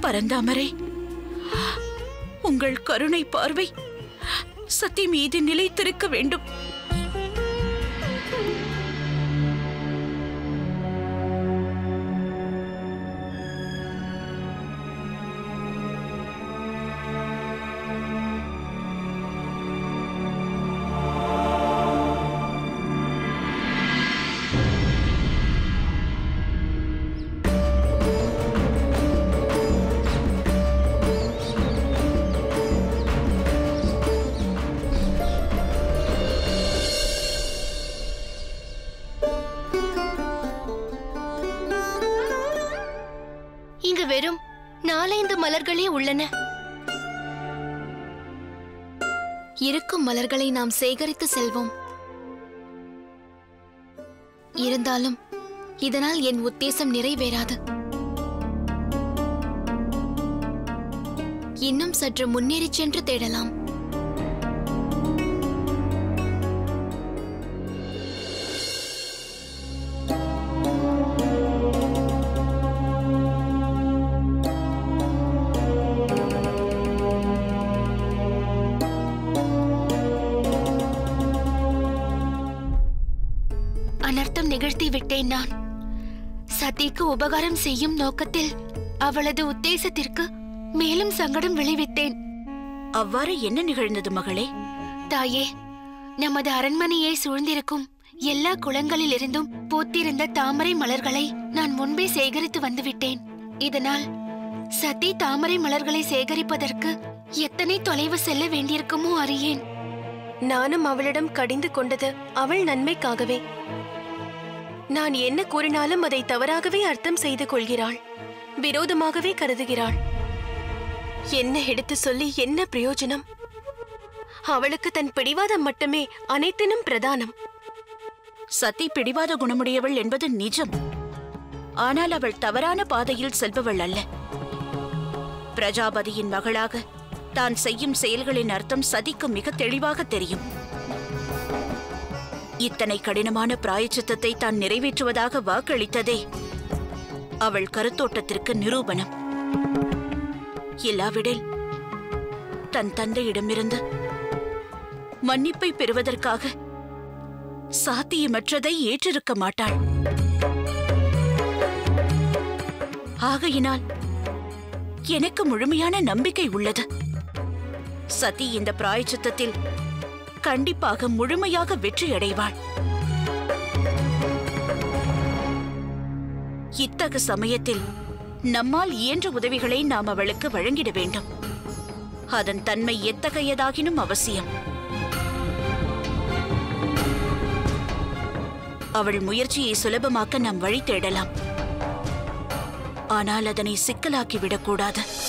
பரந்தாமரை உங்கள் கருணை பார்வை சத்தி மீது நிலைத்திருக்க வேண்டும் இங்கு வெறும் நாலைந்து மலர்களே உள்ளன இருக்கும் மலர்களை நாம் சேகரித்து செல்வோம் இருந்தாலும் இதனால் என் உத்தேசம் நிறைவேறாது இன்னும் சற்று முன்னேறிச் சென்று தேடலாம் அனர்த்தம் நிகழ்த்தி விட்டேன் நான் சதிக்கு உபகாரம் செய்யும் நோக்கத்தில் அவளது உத்தேசத்திற்கு மேலும் சங்கடம் விளைவித்தேன் அவ்வாறு என்ன நிகழ்ந்தது மகளே தாயே நமது அரண்மனையை சூழ்ந்திருக்கும் எல்லா குளங்களிலிருந்தும் பூத்திருந்த தாமரை மலர்களை நான் முன்பே சேகரித்து வந்துவிட்டேன் இதனால் சதி தாமரை மலர்களை சேகரிப்பதற்கு எத்தனை தொலைவு செல்ல வேண்டியிருக்குமோ அறியேன் நானும் அவளிடம் கடிந்து கொண்டது அவள் நன்மைக்காகவே நான் என்ன கூறினாலும் அதை தவறாகவே அர்த்தம் செய்து கொள்கிறாள் விரோதமாகவே கருதுகிறாள் என்ன எடுத்து சொல்லி என்ன பிரயோஜனம் அவளுக்கு தன் பிடிவாதம் மட்டுமே அனைத்தினும் பிரதானம் சதி பிடிவாத குணமுடையவள் என்பது நிஜம் ஆனால் அவள் தவறான பாதையில் செல்பவள் அல்ல பிரஜாபதியின் மகளாக தான் செய்யும் செயல்களின் அர்த்தம் சதிக்கு மிக தெளிவாக தெரியும் இத்தனை கடினமான பிராயச்சித்தத்தை தான் நிறைவேற்றுவதாக வாக்களித்ததே அவள் கருத்தோட்டத்திற்கு நிரூபணம் இல்லாவிடில் தன் தந்தையிடமிருந்து மன்னிப்பை பெறுவதற்காக சாத்தியமற்றதை ஏற்றிருக்க மாட்டாள் ஆகையினால் எனக்கு முழுமையான நம்பிக்கை உள்ளது சதி இந்த பிராயச்சித்தத்தில் கண்டிப்பாக முழுமையாக வெற்றியடைவாள் இத்தகு சமயத்தில் நம்மால் இயன்ற உதவிகளை நாம் அவளுக்கு வழங்கிட வேண்டும் அதன் தன்மை எத்தகையதாகினும் அவசியம் அவள் முயற்சியை சுலபமாக்க நாம் வழி தேடலாம் ஆனால் அதனை சிக்கலாக்கி விடக்கூடாது